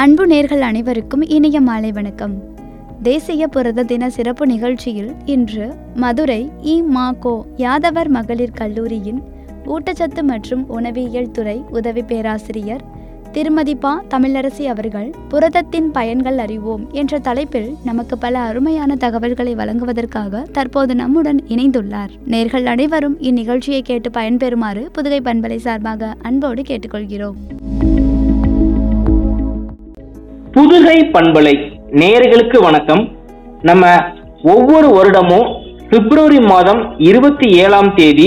அன்பு நேர்கள் அனைவருக்கும் இனிய மாலை வணக்கம் தேசிய புரத தின சிறப்பு நிகழ்ச்சியில் இன்று மதுரை இ மாகோ யாதவர் மகளிர் கல்லூரியின் ஊட்டச்சத்து மற்றும் உணவியல் துறை உதவி பேராசிரியர் திருமதி பா தமிழரசி அவர்கள் புரதத்தின் பயன்கள் அறிவோம் என்ற தலைப்பில் நமக்கு பல அருமையான தகவல்களை வழங்குவதற்காக தற்போது நம்முடன் இணைந்துள்ளார் நேர்கள் அனைவரும் இந்நிகழ்ச்சியை கேட்டு பயன்பெறுமாறு புதுகை பண்பலை சார்பாக அன்போடு கேட்டுக்கொள்கிறோம் புதுகை பண்பலை நேயர்களுக்கு வணக்கம் நம்ம ஒவ்வொரு வருடமும் பிப்ரவரி மாதம் இருபத்தி ஏழாம் தேதி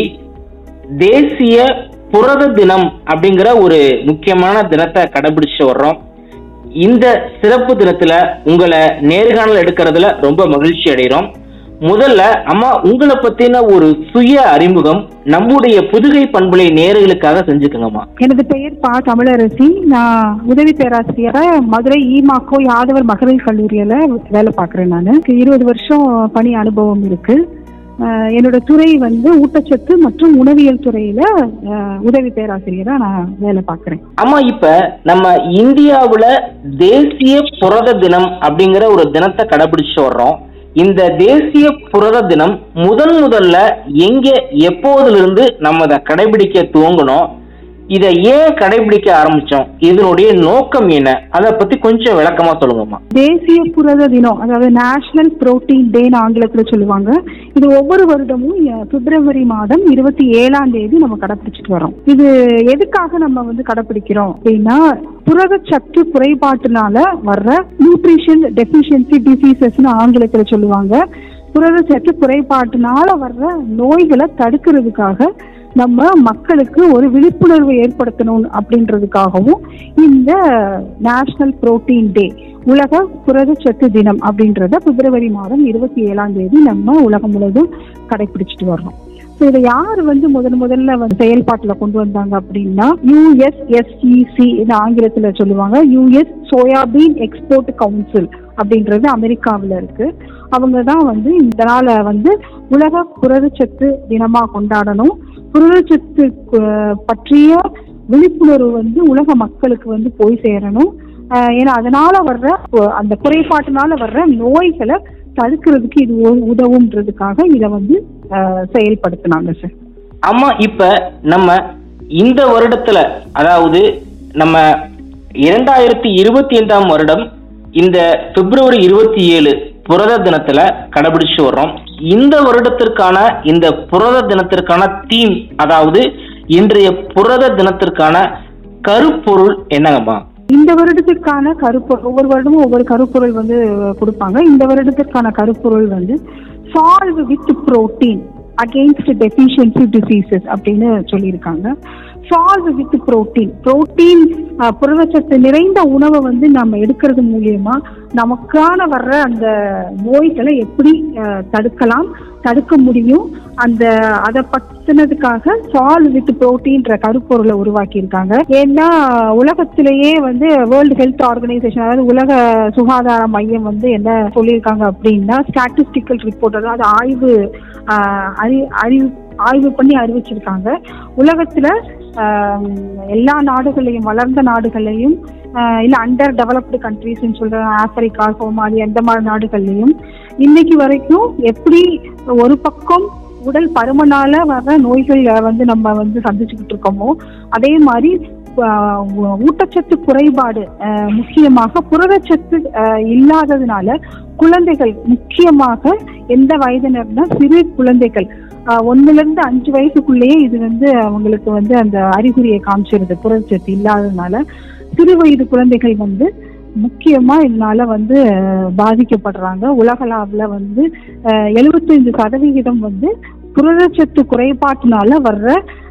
தேசிய புரத தினம் அப்படிங்கிற ஒரு முக்கியமான தினத்தை கடைபிடிச்சு வர்றோம் இந்த சிறப்பு தினத்துல உங்களை நேர்காணல் எடுக்கிறதுல ரொம்ப மகிழ்ச்சி அடைகிறோம் முதல்ல அம்மா உங்களை பத்தின ஒரு சுய அறிமுகம் நம்முடைய புதுகை பண்பலை நேயர்களுக்காக செஞ்சுக்கோங்கம்மா எனது பெயர் பா தமிழரசி நான் உதவி பேராசிரியரா மதுரை ஈமாக்கோ யாதவர் மகளிர் கல்லூரியில வேலை பார்க்குறேன் நான் இருபது வருஷம் பணி அனுபவம் இருக்கு அஹ் என்னோட துறை வந்து ஊட்டச்சத்து மற்றும் உணவியல் துறையில அஹ், உதவி பேராசிரியரா நான் வேலை பார்க்குறேன் அம்மா இப்ப நம்ம இந்தியாவுல தேசிய புரத தினம் அப்படிங்கிற ஒரு தினத்தை கடைபிடிச்சு வர்றோம் இந்த தேசிய புரத தினம் முதன் முதல்ல எங்க எப்போதுல இருந்து நம்ம இதை கடைபிடிக்க துவங்கணும் இதை ஏன் கடைபிடிக்க ஆரம்பிச்சோம் இதனுடைய நோக்கம் என்ன அதை பத்தி கொஞ்சம் விளக்கமா சொல்லுங்கம்மா தேசிய புரத தினம் அதாவது நேஷனல் புரோட்டீன் டேன்னு ஆங்கிலத்தில் சொல்லுவாங்க இது ஒவ்வொரு வருடமும் அஹ், பிப்ரவரி மாதம் இருபத்தி ஏழாம் தேதி நம்ம கடைப்பிடிச்சிட்டு வரோம் இது எதுக்காக நம்ம வந்து கடைப்பிடிக்கிறோம் அப்படின்னா புரதச்சத்து குறைபாட்டினால வர்ற நியூட்ரிஷன் டெஃபிஷியன்சி டிசீசஸ்னு ஆங்கிலத்தில் சொல்லுவாங்க புரதச்சத்து குறைபாட்டினால வர்ற நோய்களை தடுக்கிறதுக்காக நம்ம மக்களுக்கு ஒரு விழிப்புணர்வு ஏற்படுத்தணும் அப்படின்றதுக்காகவும் இந்த நேஷனல் புரோட்டீன் டே உலக புரதச்சத்து தினம் அப்படின்றத பிப்ரவரி மாதம் இருபத்தி ஏழாம் தேதி நம்ம உலகம் முழுவதும் கடைபிடிச்சிட்டு வர்றோம் ஸோ இதை யார் வந்து முதன் முதல்ல வந்து செயல்பாட்டில் கொண்டு வந்தாங்க அப்படின்னா யூஎஸ்எஸ்இசி ஆங்கிலத்தில் சொல்லுவாங்க யூஎஸ் சோயாபீன் எக்ஸ்போர்ட் கவுன்சில் அப்படின்றது அமெரிக்காவில் இருக்கு அவங்க தான் வந்து இந்த நாளை வந்து உலக புரதச்சத்து தினமா கொண்டாடணும் புரதச்சத்து கு- பற்றிய விழிப்புணர்வு வந்து உலக மக்களுக்கு வந்து போய் சேரணும் ஆஹ் ஏன்னா அதனால வர்ற கு- அந்த குறைபாட்டினால வர்ற நோய்களை தடுக்கிறதுக்கு இது உ- உதவுன்றதுக்காக இதை வந்து ஆஹ் செயல்படுத்தினாங்க சார் அம்மா இப்ப நம்ம இந்த வருடத்துல அதாவது நம்ம இரண்டாயிரத்தி இருபத்தி ஐந்தாம் வருடம் இந்த பிப்ரவரி இருபத்தி ஏழு புரத தினத்துல கடைபிடிச்சு வர்றோம் இந்த வருடத்திற்கான இந்த புரத தினத்திற்கான தீம் அதாவது இன்றைய புரத தினத்திற்கான கருப்பொருள் என்னங்கம்மா இந்த வருடத்திற்கான கருப்பொருள் ஒவ்வொரு வருடமும் ஒவ்வொரு கருப்பொருள் வந்து கொடுப்பாங்க இந்த வருடத்திற்கான கருப்பொருள் வந்து solve with protein against deficiency diseases அப்படின்னு சொல்லியிருக்காங்க சால்வ் வித் புரோட்டீன் புரோட்டீன் புரதச்சத்து நிறைந்த உணவை வந்து நம்ம எடுக்கிறது மூலியமா நமக்கான வர்ற அந்த நோய்களை எப்படி அஹ், தடுக்கலாம் தடுக்க முடியும் அந்த அதை பத்தினதுக்காக சால்வ் வித் புரோட்டீன்ற கருப்பொருளை உருவாக்கியிருக்காங்க ஏன்னா உலகத்திலேயே வந்து வேர்ல்டு ஹெல்த் ஆர்கனைசேஷன் அதாவது உலக சுகாதார மையம் வந்து என்ன சொல்லியிருக்காங்க அப்படின்னா ஸ்டாட்டிஸ்டிக்கல் ரிப்போர்ட் அதாவது ஆய்வு ஆஹ், அறி அறிவு ஆய்வு பண்ணி அறிவிச்சிருக்காங்க உலகத்துல ஆஹ், எல்லா நாடுகளையும் வளர்ந்த நாடுகளையும் ஆஹ், இல்ல அண்டர் டெவலப்டு கண்ட்ரிஸ்ன்னு சொல்ற ஆப்பிரிக்கா சோமாலி அந்த மாதிரி நாடுகள்லையும் இன்னைக்கு வரைக்கும் எப்படி ஒரு பக்கம் உடல் பருமனால வர்ற நோய்கள் வந்து நம்ம வந்து சந்திச்சுக்கிட்டு இருக்கோமோ அதே மாதிரி ஆஹ், ஊ- ஊட்டச்சத்து குறைபாடு ஆஹ், முக்கியமாக புரதச்சத்து ஆஹ், இல்லாததுனால குழந்தைகள் முக்கியமாக எந்த வயதினர்னா சிறு குழந்தைகள் ஆஹ், ஒண்ணுல இருந்து அஞ்சு வயசுக்குள்ளேயே இது வந்து அவங்களுக்கு வந்து அந்த அறிகுறியை காமிச்சிருது புரதச்சத்து இல்லாததுனால சிறு வயது குழந்தைகள் வந்து முக்கியமா இதனால வந்து அஹ், பாதிக்கப்படுறாங்க உலகளாவில் வந்து எழுபத்தைந்து சதவிகிதம் வந்து புரதச்சத்து குறைபாட்டினால வர்ற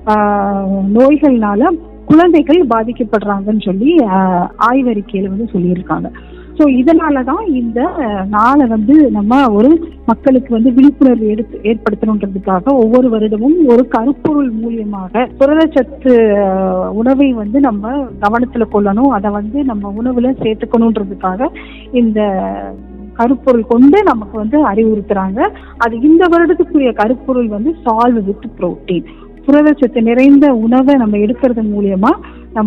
ஆஹ், நோய்கள்னால குழந்தைகள் பாதிக்கப்படுறாங்கன்னு சொல்லி ஆஹ், ஆய்வறிக்கையில வந்து சொல்லியிருக்காங்க ஸோ இதனால தான் இந்த அஹ், நாளை வந்து நம்ம ஒரு மக்களுக்கு வந்து விழிப்புணர்வு எடுத்து ஏற்படுத்தணுன்றதுக்காக ஒவ்வொரு வருடமும் ஒரு கருப்பொருள் மூலியமாக புரதச்சத்து அஹ், உணவை வந்து நம்ம கவனத்துல கொள்ளணும் அதை வந்து நம்ம உணவுல சேர்த்துக்கணுன்றதுக்காக இந்த கருப்பொருள் கொண்டு நமக்கு வந்து அறிவுறுத்துறாங்க அது இந்த வருடத்துக்குரிய கருப்பொருள் வந்து சால்வ் வித் புரோட்டீன் புரதச்சத்து நிறைந்த உணவை நம்ம எடுக்கிறது மூலியமா நம்ம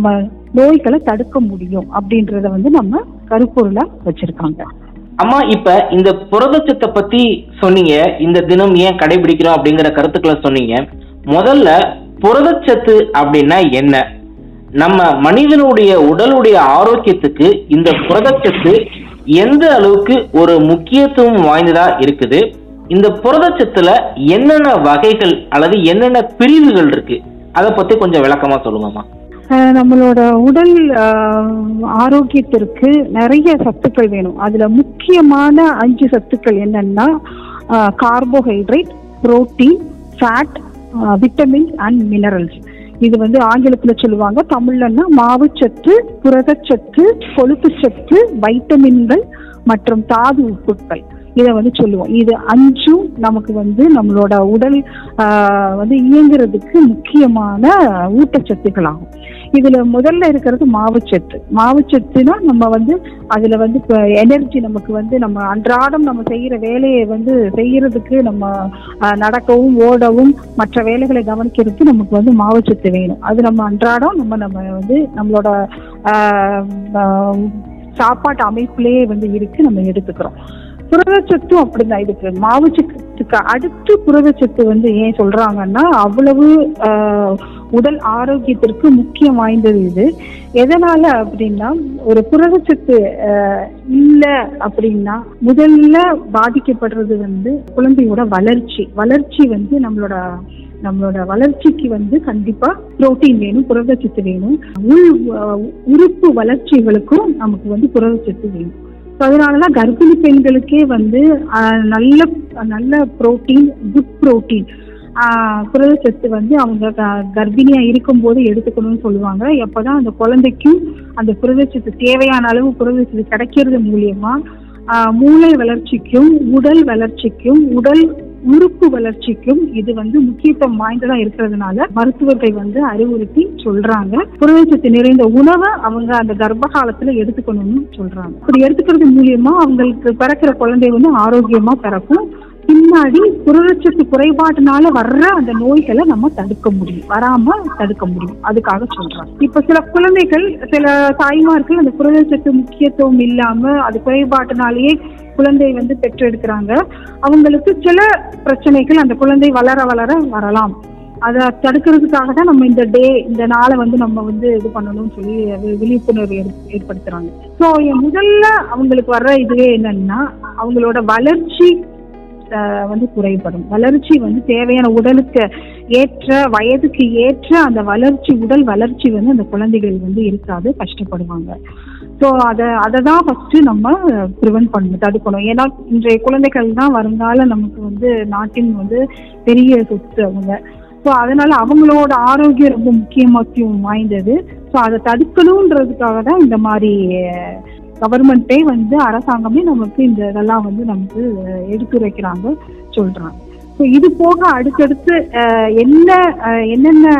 நோய்களை தடுக்க முடியும் அப்படின்றத வந்து நம்ம கருப்பொருளா வச்சிருக்காங்க அம்மா இப்ப இந்த புரதச்சத்தை பத்தி சொன்னீங்க இந்த தினம் ஏன் கடைபிடிக்கிறோம் அப்படிங்கிற கருத்துக்களை சொன்னீங்க முதல்ல புரதச்சத்து அப்படின்னா என்ன நம்ம மனிதனுடைய உடலுடைய ஆரோக்கியத்துக்கு இந்த புரதச்சத்து எந்த அளவுக்கு ஒரு முக்கியத்துவம் வாய்ந்ததா இருக்குது இந்த புரதச்சத்துல என்னென்ன வகைகள் அல்லது என்னென்ன பிரிவுகள் இருக்கு அதை பத்தி கொஞ்சம் விளக்கமா சொல்லுங்கம்மா அஹ் நம்மளோட உடல் அஹ், ஆரோக்கியத்திற்கு நிறைய சத்துக்கள் வேணும் அதுல முக்கியமான அஞ்சு சத்துக்கள் என்னன்னா carbohydrate protein fat vitamins and minerals இது வந்து ஆங்கிலத்துல சொல்லுவாங்க தமிழ்லன்னா மாவுச்சத்து புரதச்சத்து கொழுப்புச்சத்து வைட்டமின்கள் மற்றும் தாது உப்புக்கள் இதை வந்து சொல்லுவோம் இது அஞ்சும் நமக்கு வந்து நம்மளோட உடல் ஆஹ், வந்து இயங்குறதுக்கு முக்கியமான ஊட்டச்சத்துக்களாகும் இதுல முதல்ல இருக்கிறது மாவுச்சத்து மாவுச்சத்துனா நம்ம வந்து அதுல வந்து இப்போ எனர்ஜி நமக்கு வந்து நம்ம அன்றாடம் நம்ம செய்யற வேலையை வந்து செய்யறதுக்கு நம்ம ஆஹ், நடக்கவும் ஓடவும் மற்ற வேலைகளை கவனிக்கிறதுக்கு நமக்கு வந்து மாவுச்சத்து வேணும் அது நம்ம அன்றாடம் நம்ம நம்ம வந்து நம்மளோட ஆஹ், ஆஹ், சாப்பாட்டு அமைப்பிலேயே வந்து இருக்கு நம்ம எடுத்துக்கிறோம் புரதச்சத்தும் அப்படிதான் இதுக்கு மாவுச்சத்துக்கு அடுத்து புரதச்சத்து வந்து ஏன் சொல்றாங்கன்னா அவ்வளவு ஆஹ், உடல் ஆரோக்கியத்திற்கு முக்கியம் வாய்ந்தது இது எதனால அப்படின்னா ஒரு புரதச்சத்து ஆஹ், இல்ல அப்படின்னா முதல்ல பாதிக்கப்படுறது வந்து குழந்தையோட வளர்ச்சி வளர்ச்சி வந்து நம்மளோட நம்மளோட வளர்ச்சிக்கு வந்து கண்டிப்பா புரோட்டீன் வேணும் புரதச்சத்து வேணும் உள் ஆஹ், உறுப்பு வளர்ச்சிகளுக்கும் நமக்கு வந்து புரதச்சத்து வேணும் So அதனாலதான் கர்ப்பிணி பெண்களுக்கே வந்து ஆஹ், நல்ல நல்ல புரோட்டீன் குட் புரோட்டீன் புரதச்சத்து வந்து அவங்க க- கர்ப்பிணியா இருக்கும்போது எடுத்துக்கணும்னு சொல்லுவாங்க எப்பதான் அந்த குழந்தைக்கும் அந்த புரதச்சத்து தேவையான அளவு புரதச்சத்து கிடைக்கிறது மூலியமா ஆஹ், மூளை வளர்ச்சிக்கும் உடல் வளர்ச்சிக்கும் உடல் உறுப்பு வளர்ச்சிக்கும் இது வந்து முக்கியத்துவம் வாய்ந்ததா இருக்கிறதுனால மருத்துவர்கள் வந்து அறிவுறுத்தி சொல்றாங்க புரதச்சத்து நிறைந்த உணவை அவங்க அந்த கர்ப்ப காலத்துல எடுத்துக்கணும்னு சொல்றாங்க அப்படி எடுத்துக்கிறது மூலியமா அவங்களுக்கு பிறக்கிற குழந்தை வந்து ஆரோக்கியமா பிறக்கும் பின்னாடி புரதச்சத்து குறைபாட்டினால வர்ற அந்த நோய்களை நம்ம தடுக்க முடியும் வராம தடுக்க முடியும் அதுக்காக சொல்றாங்க இப்ப சில குழந்தைகள் சில தாய்மார்கள் அந்த புரதச்சத்து முக்கியத்துவம் இல்லாம அது குறைபாட்டினாலேயே குழந்தை வந்து பெற்றெடுக்கிறாங்க அவங்களுக்கு சில பிரச்சனைகள் அந்த குழந்தை வளர வளர வரலாம் அதை தடுக்கிறதுக்காக தான் நம்ம இந்த டே இந்த நாளை வந்து நம்ம வந்து இது பண்ணணும்னு சொல்லி வி- விழிப்புணர்வு ஏற்- ஏற்படுத்துறாங்க ஸோ முதல்ல அவங்களுக்கு வர்ற இதுவே என்னன்னா அவங்களோட வளர்ச்சி அஹ், வந்து குறைபடும் வளர்ச்சி வந்து தேவையான உடலுக்கு ஏற்ற வயதுக்கு ஏற்ற அந்த வளர்ச்சி உடல் வளர்ச்சி வந்து அந்த குழந்தைகள் வந்து இருக்காது கஷ்டப்படுவாங்க ஸோ அதை அதை தான் ஃபஸ்ட்டு நம்ம ப்ரிவென்ட் பண்ணணும் தடுக்கணும் ஏன்னா இன்றைய குழந்தைகள் தான் வருங்கால நமக்கு வந்து நாட்டின் வந்து பெரிய சொத்து அவங்க ஸோ அதனால அவங்களோட ஆரோக்கியம் ரொம்ப முக்கியமாக்கியம் வாய்ந்தது ஸோ அதை தடுக்கணுன்றதுக்காக தான் இந்த மாதிரி கவர்மெண்ட்டே வந்து அரசாங்கமே நமக்கு இந்த இதெல்லாம் வந்து நமக்கு அஹ், எடுத்துரைக்கிறாங்க சொல்றாங்க ஸோ இது போக அடுத்தடுத்து அஹ், என்ன அஹ், என்னென்ன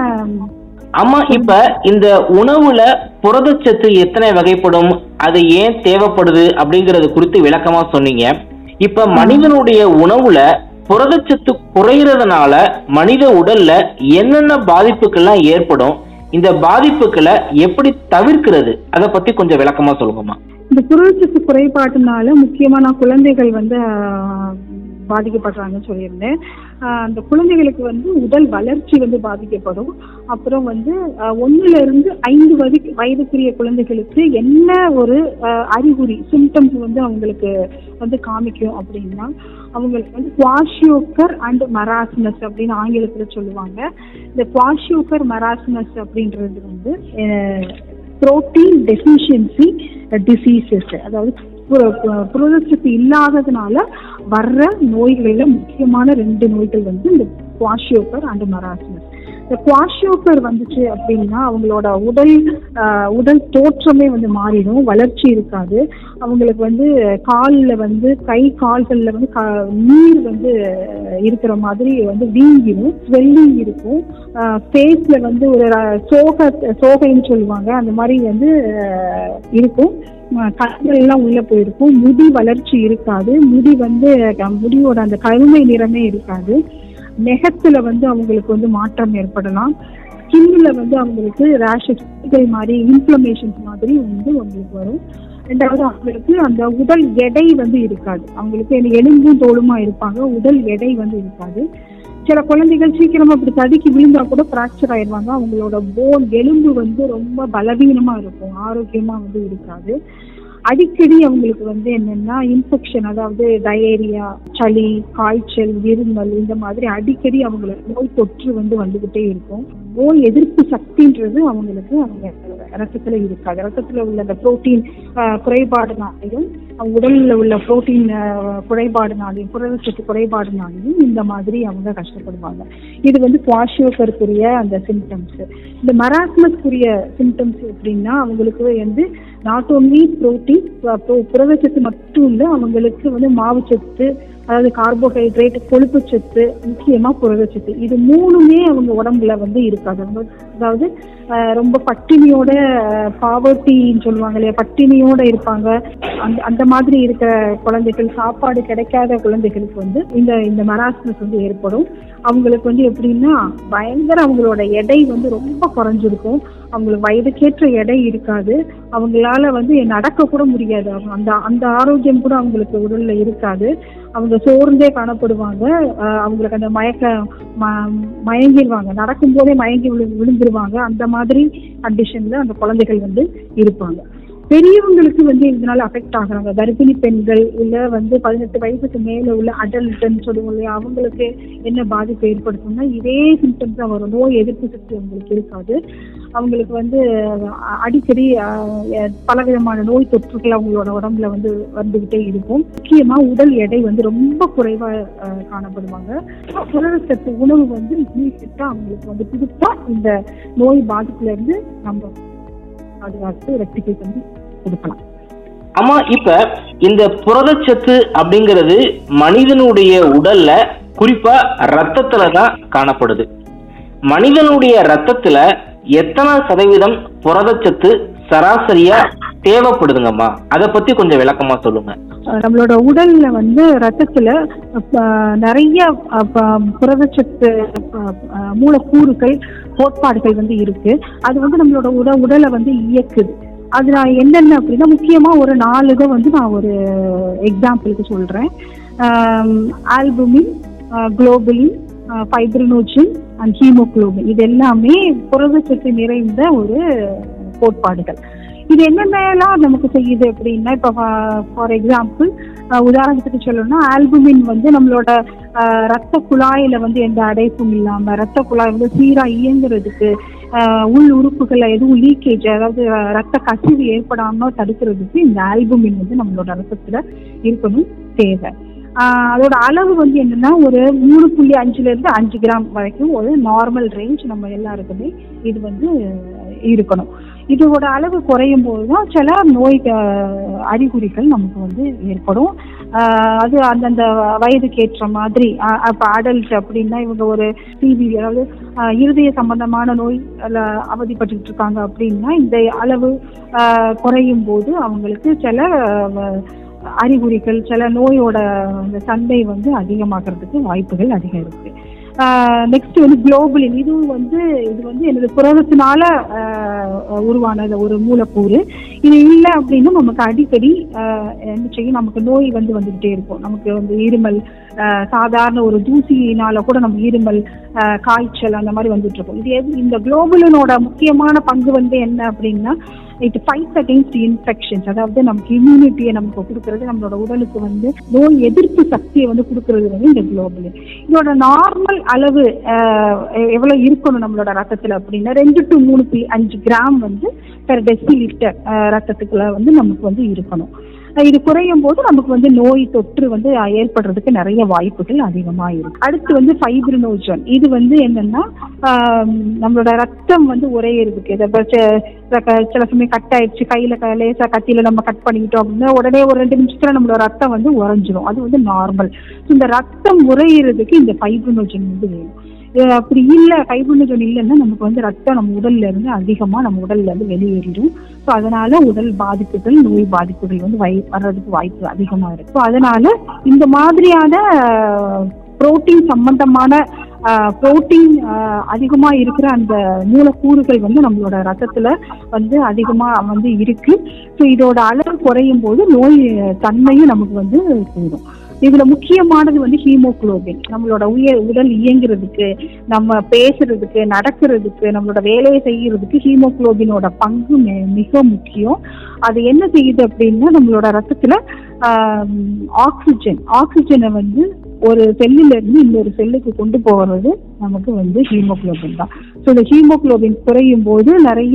ஆமா இப்ப இந்த உணவுல புரதச்சத்து எத்தனை வகைப்படும் அது ஏன் தேவைப்படுது அப்படிங்கறது குறித்து விளக்கமா சொன்னீங்க இப்ப மனிதனுடைய உணவுல புரதச்சத்து குறையறதுனால மனித உடல்ல என்னென்ன பாதிப்புகள்லாம் ஏற்படும் இந்த பாதிப்புகளை எப்படி தவிர்க்கிறது அதை பத்தி கொஞ்சம் விளக்கமா சொல்லுங்கம்மா இந்த புரட்சிக்கு குறைபாட்டுனால முக்கியமா நான் குழந்தைகள் வந்து ஆஹ், பாதிக்கப்படுறாங்கன்னு சொல்லியிருந்தேன் ஆஹ், அந்த குழந்தைகளுக்கு வந்து உடல் வளர்ச்சி வந்து பாதிக்கப்படும் அப்புறம் வந்து ஆஹ், ஒண்ணுல இருந்து ஐந்து வயது வயதுக்குரிய குழந்தைகளுக்கு என்ன ஒரு ஆஹ், அறிகுறி சிம்டம்ஸ் வந்து அவங்களுக்கு வந்து காமிக்கும் அப்படின்னா அவங்களுக்கு வந்து குவாஷியோக்கர் அண்ட் மராஸ்னஸ் அப்படின்னு ஆங்கிலத்துல சொல்லுவாங்க இந்த குவாஷியோக்கர் மராஸ்னஸ் அப்படின்றது வந்து புரோட்டீன் டெஃபிஷியன்சி டிசீசஸ் அதாவது பு- பு- புரதச்சத்து இல்லாததுனால வர்ற நோய்களில முக்கியமான ரெண்டு நோய்கள் வந்து இந்த குவாஷியோக்கர் அண்ட் மராஸ்னஸ் இந்த குவாஷியோக்கர் வந்துச்சு அப்படின்னா அவங்களோட உடல் ஆஹ், உடல் தோற்றமே வந்து மாறிடும் வளர்ச்சி இருக்காது அவங்களுக்கு வந்து காலில் வந்து கை கால்களில் வந்து க- நீர் வந்து அஹ், இருக்கிற மாதிரி வந்து வீங்கிடும் ஸ்வெல்லிங் இருக்கும் ஃபேஸில் வந்து ஒரு ர- சோக சோகைன்னு சொல்லுவாங்க அந்த மாதிரி வந்து அஹ், இருக்கும் அஹ், கண்கள் எல்லாம் உள்ள போயிருக்கும் முடி வளர்ச்சி இருக்காது முடி வந்து அஹ், முடியோட அந்த கருமை நிறமே இருக்காது நெகத்துல வந்து அவங்களுக்கு வந்து மாற்றம் ஏற்படலாம் ஸ்கின்ல வந்து அவங்களுக்கு ரேஷஸ் மாதிரி இன்ஃப்ளமேஷன்ஸ் மாதிரி வந்து அவங்களுக்கு வரும் ரெண்டாவது அவங்களுக்கு அந்த உடல் எடை வந்து இருக்காது அவங்களுக்கு இந்த எலும்பும் தோலுமா இருப்பாங்க உடல் எடை வந்து இருக்காது சில குழந்தைகள் சீக்கிரமா அப்படி தடுக்கி விழுந்தா கூட ஃப்ராக்சர் ஆயிடுவாங்க அவங்களோட போன் எலும்பு வந்து ரொம்ப பலவீனமா இருக்கும் ஆரோக்கியமா வந்து இருக்காது அடிக்கடி அவங்களுக்கு வந்து என்னன்னா இன்ஃபெக்ஷன் அதாவது டயேரியா சளி காய்ச்சல் இருமல் இந்த மாதிரி அடிக்கடி அவங்களுக்கு நோய் தொற்று வந்து வந்துகிட்டே இருக்கும் நோய் எதிர்ப்பு சக்தின்றது அவங்களுக்கு அவங்க ரத்தத்துல இருக்காது ரத்தத்துல உள்ள அந்த புரோட்டீன் குறைபாடுனாலையும் அவங்க உடல்ல உள்ள புரோட்டீன் குறைபாடுனாலையும் புரதச்சத்து குறைபாடுனாலையும் இந்த மாதிரி அவங்க கஷ்டப்படுவாங்க இது வந்து குவாஷியோக்கருக்குரிய அந்த சிம்டம்ஸ் இந்த மராஸ்மஸ்க்குரிய சிம்டம்ஸ் எப்படின்னா அவங்களுக்கு வந்து நாட் ஓன்லி புரோட்டீன் புரதச்சத்து மட்டும் இல்லை அவங்களுக்கு வந்து மாவுச்சத்து அதாவது கார்போஹைட்ரேட் கொழுப்புச்சத்து முக்கியமா புரதச்சத்து இது மூணுமே அவங்க உடம்புல வந்து இருக்காது ரொம்ப- அதாவது அஹ், ரொம்ப பட்டினியோட பாவர்ட்டின்னு சொல்லுவாங்க இல்லையா பட்டினியோட இருப்பாங்க அந்த அந்த மாதிரி இருக்கிற குழந்தைகள் சாப்பாடு கிடைக்காத குழந்தைகளுக்கு வந்து இந்த இந்த மராஸ்மஸ் வந்து ஏற்படும் அவங்களுக்கு வந்து எப்படின்னா பயங்கர அவங்களோட எடை வந்து ரொம்ப குறைஞ்சிருக்கும் அவங்களுக்கு வயதுக்கேற்ற எடை இருக்காது அவங்களால வந்து நடக்க கூட முடியாது அவங்க அந்த அந்த ஆரோக்கியம் கூட அவங்களுக்கு உடல்ல இருக்காது அவங்க சோர்ந்தே காணப்படுவாங்க அஹ் அவங்களுக்கு அந்த மயக்க ம- மயங்கிடுவாங்க நடக்கும் போதே மயங்கி விழு விழுந்துருவாங்க அந்த மாதிரி கண்டிஷன்ல அந்த குழந்தைகள் வந்து இருப்பாங்க பெரியவங்களுக்கு வந்து இதனால அஃபெக்ட் ஆகுறாங்க கர்ப்பிணி பெண்கள் இல்ல வந்து பதினெட்டு வயசுக்கு மேல உள்ள அடல்ட்னு சொல்லுவோம் இல்லையா அவங்களுக்கு என்ன பாதிப்பு ஏற்படுத்தும்னா இதே சிம்டம்ஸ் தான் வரும் நோய் எதிர்ப்பு சக்தி அவங்களுக்கு இருக்காது அவங்களுக்கு வந்து அஹ், அடிக்கடி அஹ், பலவிதமான நோய் தொற்றுகள் அவங்களோட உடம்புல வந்து வந்துகிட்டே இருக்கும் முக்கியமா உடல் எடை வந்து ரொம்ப குறைவா அஹ், காணப்படுவாங்க புரதச்சத்து உணவு வந்து இம்மீடியட்டா அவங்களுக்கு வந்து புதுசா இந்த நோய் பாதிப்புல இருந்து நம்ம பாதுகாத்து ரெக்டிஃபை பண்ணி கொடுக்கலாம் ஆமா இப்ப இந்த புரதச்சத்து அப்படிங்கிறது மனிதனுடைய உடல்ல குறிப்பா ரத்தத்துல தான் காணப்படுது மனிதனுடைய ரத்தத்துல எத்தனை சதவீதம் புரதச்சத்து சராசரியா தேவைப்படுதுங்கம்மா அதை பத்தி கொஞ்சம் விளக்கமா சொல்லுங்க அஹ் நம்மளோட உடல்ல வந்து ரத்தத்துல அஹ், நிறைய அஹ், ப- புரதச்சத்து அஹ், அஹ், மூலக்கூறுகள் கோட்பாடுகள் வந்து இருக்கு அது வந்து நம்மளோட உட உடலை வந்து இயக்குது அது நான் என்னென்ன அப்படின்னா முக்கியமா ஒரு நாலு இதை வந்து நான் ஒரு எக்ஸாம்பிளுக்கு சொல்றேன் albumin globulin fibrinogen and haemoglobin இது எல்லாமே புரதச்சத்து நிறைந்த ஒரு கோட்பாடுகள் இது என்னென்னலாம் நமக்கு செய்யுது அப்படின்னா இப்போ ஃபார் எக்ஸாம்பிள் உதாரணத்துக்கு சொல்லணும்னா ஆல்புமின் வந்து நம்மளோட அஹ், ரத்த குழாயில வந்து எந்த அடைப்பும் இல்லாம ரத்த குழாய் வந்து சீரா இயங்குறதுக்கு அஹ், உள் உறுப்புகள்ல எதுவும் லீக்கேஜ் அதாவது அஹ், ரத்த கசிவு ஏற்படாம தடுக்கிறதுக்கு இந்த ஆல்புமின் வந்து நம்மளோட ரத்தத்துல இருக்கணும் தேவை ஆஹ் அதோட அளவு வந்து என்னன்னா ஒரு மூணு புள்ளி அஞ்சுல இருந்து அஞ்சு கிராம் வரைக்கும் ஒரு நார்மல் ரேஞ்ச் நம்ம எல்லாருக்குமே இது வந்து இருக்கணும் இதோட அளவு குறையும் போதுதான் சில நோய் அஹ், அறிகுறிகள் நமக்கு வந்து ஏற்படும் ஆஹ் அது அந்தந்த வயதுக்கு ஏற்ற மாதிரி அஹ் அப்ப அடல்ட் அப்படின்னா இவங்க ஒரு டிபி அதாவது ஆஹ் இருதய சம்பந்தமான நோய் அவதிப்பட்டு இருக்காங்க அப்படின்னா இந்த அளவு ஆஹ் குறையும் போது அவங்களுக்கு சில அஹ், அறிகுறிகள் சில நோயோட அந்த தன்மை வந்து அதிகமாகிறதுக்கு வாய்ப்புகள் அதிகம் இருக்கு நெக்ஸ்ட் வந்து குளோபலின் இதுவும் வந்து இது வந்து எனது புரதத்தினால ஆஹ், உருவானது ஒரு மூலக்கூறு இது இல்லை அப்படின்னா நமக்கு அடிக்கடி ஆஹ், என்ன செய்யும் நமக்கு நோய் வந்து வந்துகிட்டே இருக்கும் நமக்கு வந்து இருமல் ஆஹ், சாதாரண ஒரு தூசியினால கூட நம்ம இருமல் ஆஹ், காய்ச்சல் அந்த மாதிரி வந்துட்டு இருக்கும் இது எது இந்த குளோபலினோட முக்கியமான பங்கு வந்து என்ன அப்படின்னா இட் ஃபைட்ஸ் அகெயின்ஸ்ட் இன்ஃபெக்ஷன்ஸ் அதாவது நமக்கு இம்யூனிட்டியை நமக்கு கொடுக்கறது நம்மளோட உடலுக்கு வந்து நோய் எதிர்ப்பு சக்தியை வந்து கொடுக்கறது வந்து இந்த குளோபலின் இதோட நார்மல் அளவு ஆஹ், எ- எவ்வளவு இருக்கணும் நம்மளோட ரத்தத்துல அப்படின்னா ரெண்டு டு மூணு புள்ளி அஞ்சு கிராம் வந்து பெர் டெசி லிட்டர் ரத்தத்துக்குள்ள வந்து நமக்கு வந்து இருக்கணும் அஹ் இது குறையும் போது நமக்கு வந்து நோய் தொற்று வந்து அஹ், ஏற்படுறதுக்கு நிறைய வாய்ப்புகள் அதிகமா இருக்கு அடுத்து வந்து ஃபைப்ரினோஜன் இது வந்து என்னன்னா ஆஹ், நம்மளோட ரத்தம் வந்து உறையிறதுக்கு இதை இப்ப செ- சில க- சில சமயம் கட் ஆயிடுச்சு கையில க- லேசா கத்தியில நம்ம கட் பண்ணிக்கிட்டோம் அப்படின்னா உடனே ஒரு ரெண்டு நிமிஷத்துல நம்மளோட ரத்தம் வந்து உறைஞ்சிரும் அது வந்து நார்மல் இந்த ரத்தம் உறையிறதுக்கு இந்த ஃபைப்ரினோஜன் வந்து வேணும் இது அப்படி இல்ல ஃபைப்ரினோஜன் இல்லைன்னா நமக்கு வந்து ரத்தம் நம்ம உடல்ல இருந்து அதிகமா நம்ம உடல்ல இருந்து வெளியேறிடும் ஸோ அதனால உடல் பாதிப்புகள் நோய் பாதிப்புகள் வந்து வை வர்றதுக்கு வாய்ப்பு அதிகமா இருக்கு ஸோ அதனால இந்த மாதிரியான புரோட்டீன் சம்பந்தமான புரோட்டீன் அதிகமா இருக்கிற அந்த மூலக்கூறுகள் வந்து நம்மளோட ரத்தத்துல வந்து அதிகமா வந்து இருக்கு ஸோ இதோட அளவு குறையும் போது நோய் தன்மையும் நமக்கு வந்து கூடும் இதுல முக்கியமானது வந்து ஹீமோகுளோபின் நம்மளோட உய உடல் இயங்குறதுக்கு நம்ம பேசுறதுக்கு நடக்கிறதுக்கு நம்மளோட வேலையை செய்யறதுக்கு ஹீமோகுளோபினோட பங்கு மி- மிக முக்கியம் அது என்ன செய்யுது அப்படின்னா நம்மளோட ரத்தத்துல ஆக்சிஜன் ஆக்சிஜனை வந்து ஒரு செல்லுல இருந்து இன்னொரு செல்லுக்கு கொண்டு போகிறது நமக்கு வந்து ஹீமோகுளோபின் தான் ஸோ இந்த ஹீமோகுளோபின் குறையும் போது நிறைய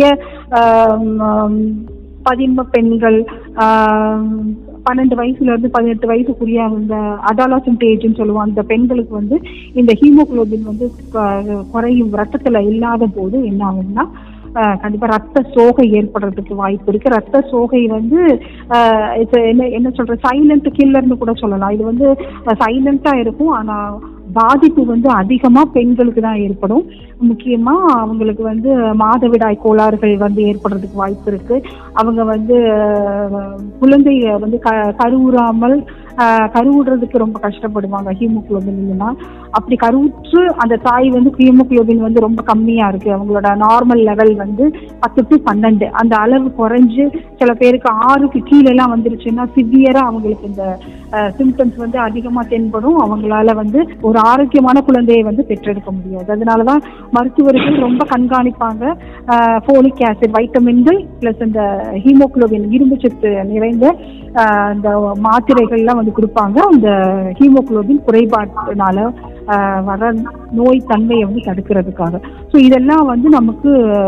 ஆம், ஆம், பதின்ம பெண்கள் ஆம், பன்னெண்டு வயசுல இருந்து பதினெட்டு வயசுக்குரிய அந்த அடாலசன்ட் ஏஜ்னு சொல்லுவோம் அந்த பெண்களுக்கு வந்து இந்த ஹீமோகுளோபின் வந்து கு- குறையும் ரத்தத்துல இல்லாத போது என்ன ஆகும்னா ஆஹ் கண்டிப்பா ரத்த சோகை ஏற்படுறதுக்கு வாய்ப்பு இருக்கு ரத்த சோகை வந்து ஆஹ் இது என்ன என்ன சொல்ற சைலண்ட் கில்லர்னு கூட சொல்லலாம் இது வந்து சைலண்டா இருக்கும் ஆனா பாதிப்பு வந்து அதிகமா பெண்களுக்கு தான் ஏற்படும் முக்கியமா அவங்களுக்கு வந்து மாதவிடாய் கோளாறுகள் வந்து ஏற்படுறதுக்கு வாய்ப்பு இருக்கு அவங்க வந்து ஆஹ், குழந்தைய வந்து க கருவுறாமல் ஆஹ், கருவுடுறதுக்கு ரொம்ப கஷ்டப்படுவாங்க ஹீமோகுளோபின் இல்லைன்னா அப்படி கருவுற்று அந்த தாய் வந்து ஹீமோகுளோபின் வந்து ரொம்ப கம்மியா இருக்கு அவங்களோட நார்மல் லெவல் வந்து பத்து டு பன்னெண்டு அந்த அளவு குறைஞ்சு சில பேருக்கு ஆறுக்கு கீழே எல்லாம் வந்துருச்சுன்னா சிவியரா அவங்களுக்கு இந்த சிம்டம்ஸ் வந்து அதிகமா தென்படும் அவங்களால வந்து ஒரு ஆரோக்கியமான குழந்தையை வந்து பெற்றெடுக்க முடியாது அதனாலதான் மருத்துவர்கள் ரொம்ப கண்காணிப்பாங்க ஃபோலிக் ஆசிட் வைட்டமின்கள் பிளஸ் இந்த ஹீமோகுளோபின் இரும்பு சத்து நிறைந்த ஆஹ் இந்த மாத்திரைகள்லாம் வந்து கொடுப்பாங்க அந்த ஹீமோகுளோபின் குறைபாட்டினால ஆஹ் வர நோய் தன்மையை வந்து தடுக்கிறதுக்காக ஸோ இதெல்லாம் வந்து நமக்கு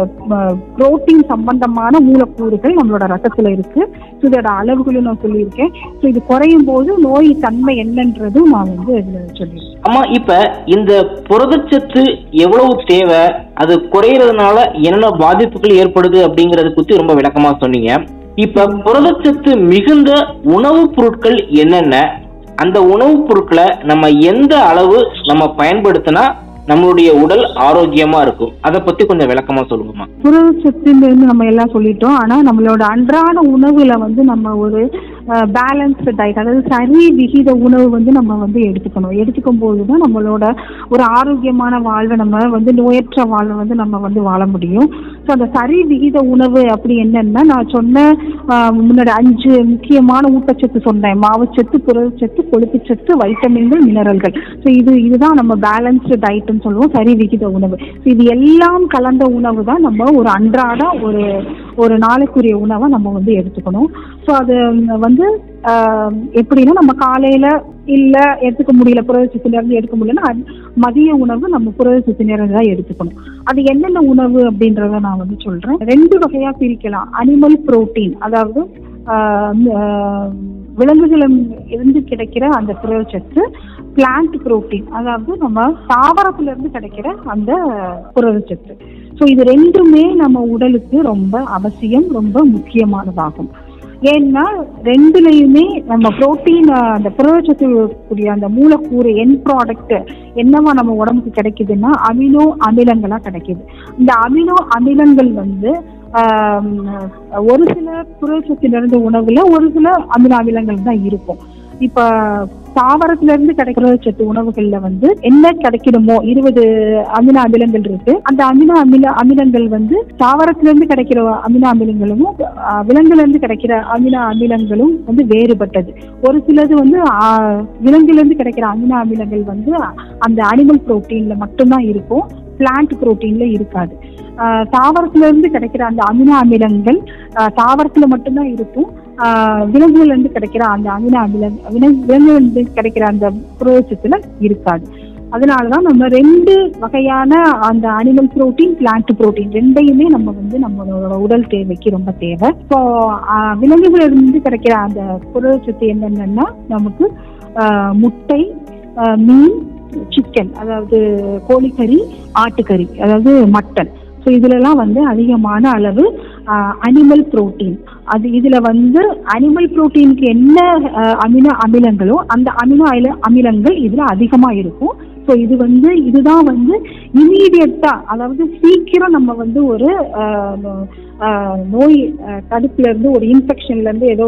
புரோட்டீன் சம்பந்தமான மூலக்கூறுகள் நம்மளோட ரத்தத்துல இருக்கு ஸோ இதோட அளவுகளும் நான் சொல்லியிருக்கேன் ஸோ இது குறையும் போது நோய் தன்மை என்னன்றதும் நான் வந்து இதுல சொல்லியிருக்கேன் அம்மா இப்ப இந்த புரதச்சத்து எவ்வளவு தேவை அது குறையறதுனால என்னென்ன பாதிப்புகள் ஏற்படுது அப்படிங்கறது குறித்து ரொம்ப விளக்கமா சொன்னீங்க இப்ப புரதச்சத்து மிகுந்த உணவுப் பொருட்கள் என்னென்ன அந்த உணவுப் பொருட்களை நம்ம எந்த அளவு நம்ம பயன்படுத்தினா நம்மளுடைய உடல் ஆரோக்கியமா இருக்கும் அதை பத்தி கொஞ்சம் விளக்கமா சொல்லுங்கம்மா புரதச்சத்துன்னு நம்ம எல்லாம் சொல்லிட்டோம் ஆனா நம்மளோட அன்றாட உணவுல வந்து நம்ம ஒரு பேலன்ஸ்டு டயட் அதாவது சரி விகித உணவு வந்து நம்ம வந்து எடுத்துக்கணும் எடுத்துக்கும் போது தான் நம்மளோட ஒரு ஆரோக்கியமான வாழ்வை நம்ம வந்து நோயற்ற வாழ்வை வந்து நம்ம வந்து வாழ முடியும் ஸோ அந்த சரி விகித உணவு அப்படி என்னன்னா நான் சொன்ன ஆஹ், முன்னாடி அஞ்சு முக்கியமான ஊட்டச்சத்து சொன்னேன் மாவுச்சத்து புரதச்சத்து கொழுப்புச்சத்து வைட்டமின்கள் மினரல்கள் ஸோ இது இதுதான் நம்ம பேலன்ஸ்டு டயட்னு சொல்லுவோம் சரி விகித உணவு So இது எல்லாம் கலந்த உணவு தான் நம்ம ஒரு அன்றாட ஒரு ஒரு நாளைக்குரிய உணவை நம்ம வந்து எடுத்துக்கணும் ஸோ அது வந்து ஆஹ், எப்படின்னா நம்ம காலையில இல்ல எடுத்துக்க முடியல புரதச்சத்து நிறைந்து எடுக்க முடியலன்னா அது மதிய உணவு நம்ம புரதச்சத்து நிறைந்து தான் எடுத்துக்கணும் அது என்னென்ன உணவு அப்படின்றத நான் வந்து சொல்றேன் ரெண்டு வகையா பிரிக்கலாம் அனிமல் புரோட்டீன் அதாவது ஆஹ், ஆஹ், விலங்குகளிடம் இருந்து கிடைக்கிற அந்த புரதச்சத்து பிளான்ட் புரோட்டீன் அதாவது நம்ம தாவரத்துல இருந்து கிடைக்கிற அந்த புரதச்சத்து ஸோ இது ரெண்டுமே நம்ம உடலுக்கு ரொம்ப அவசியம் ரொம்ப முக்கியமானதாகும் ஏன்னா ரெண்டுலையுமே நம்ம புரோட்டீன் அந்த புரதச்சத்து கூடிய அந்த மூலக்கூறு என் ப்ராடக்ட் என்னவா நம்ம உடம்புக்கு கிடைக்குதுன்னா அமினோ அமிலங்களா கிடைக்குது இந்த அமினோ அமிலங்கள் வந்து ஆம், ஒரு சில புரதச்சத்து நிறைந்த உணவுல ஒரு சில அமினோ அமிலங்கள் தான் இருக்கும் இப்ப தாவரத்துல இருந்து கிடைக்கிற சத்து உணவுகள்ல வந்து என்ன கிடைக்கணுமோ இருபது அமினோ அமிலங்கள் இருக்கு அந்த அமினோ அமில அமிலங்கள் வந்து தாவரத்துல இருந்து கிடைக்கிற அமினோ அமிலங்களும் ஆஹ், விலங்குல இருந்து கிடைக்கிற அமினோ அமிலங்களும் வந்து வேறுபட்டது ஒரு சிலது வந்து ஆஹ், விலங்குல இருந்து கிடைக்கிற அமினோ அமிலங்கள் வந்து அந்த அனிமல் புரோட்டீன்ல மட்டும்தான் இருக்கும் பிளான்ட் புரோட்டீன்ல இருக்காது ஆஹ், தாவரத்துல இருந்து கிடைக்கிற அந்த அமினோ அமிலங்கள் ஆஹ், தாவரத்துல மட்டும்தான் இருக்கும் ஆஹ், விலங்குகள்ல இருந்து கிடைக்கிற அந்த அமினோ அமிலம் விலங்கு- விலங்குகள்ல இருந்து கிடைக்கிற அந்த புரோச்சத்துல இருக்காது அதனாலதான் நம்ம ரெண்டு வகையான அந்த அனிமல் புரோட்டீன் பிளான்ட் புரோட்டீன் ரெண்டையுமே நம்ம வந்து நம்மளோட உடல் தேவைக்கு ரொம்ப தேவை இப்போ விலங்குகள் இருந்து கிடைக்கிற அந்த புரதச்சத்து என்னென்னா நமக்கு ஆஹ், முட்டை ஆஹ், மீன் சிக்கன் அதாவது கோழிக்கறி ஆட்டுக்கறி அதாவது மட்டன் ஸோ இதுலலாம் வந்து அதிகமான அளவு அனிமல் புரோட்டீன் அது இதுல வந்து அனிமல் புரோட்டீனுக்கு என்ன ஆஹ், அமினோ அமிலங்களோ அந்த அமினோ அமில அமிலங்கள் இதுல அதிகமா இருக்கும் ஸோ இது வந்து இதுதான் வந்து இமீடியட்டா அதாவது சீக்கிரம் நம்ம வந்து ஒரு ஆஹ், ஆஹ், நோய் ஆஹ், தடுப்புல இருந்து ஒரு இன்ஃபெக்ஷன்ல இருந்து ஏதோ